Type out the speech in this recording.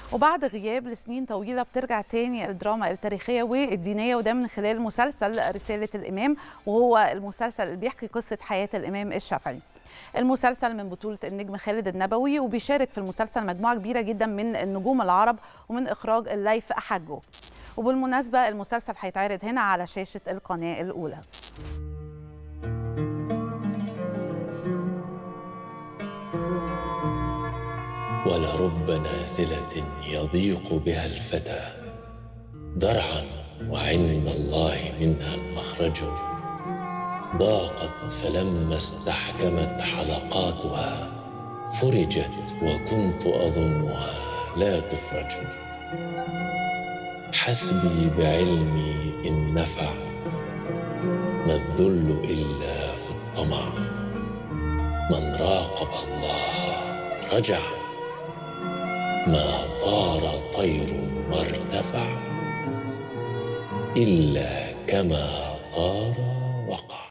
وبعد غياب لسنين طويله بترجع تاني الدراما التاريخيه والدينيه وده من خلال مسلسل رساله الامام وهو المسلسل اللي بيحكي قصه حياه الامام الشافعي المسلسل من بطولة النجم خالد النبوي وبيشارك في المسلسل مجموعة كبيرة جدا من النجوم العرب ومن إخراج الليث أحجو وبالمناسبة المسلسل هيتعرض هنا على شاشة القناة الأولى ولرب نازلة يضيق بها الفتى درعا وعند الله منها المخرج ضاقت فلما استحكمت حلقاتها فرجت وكنت أظنها لا تفرج حسبي بعلمي إن نفع ما الذل إلا في الطمع من راقب الله رجع ما طار طير وارتفع إلا كما طار وقع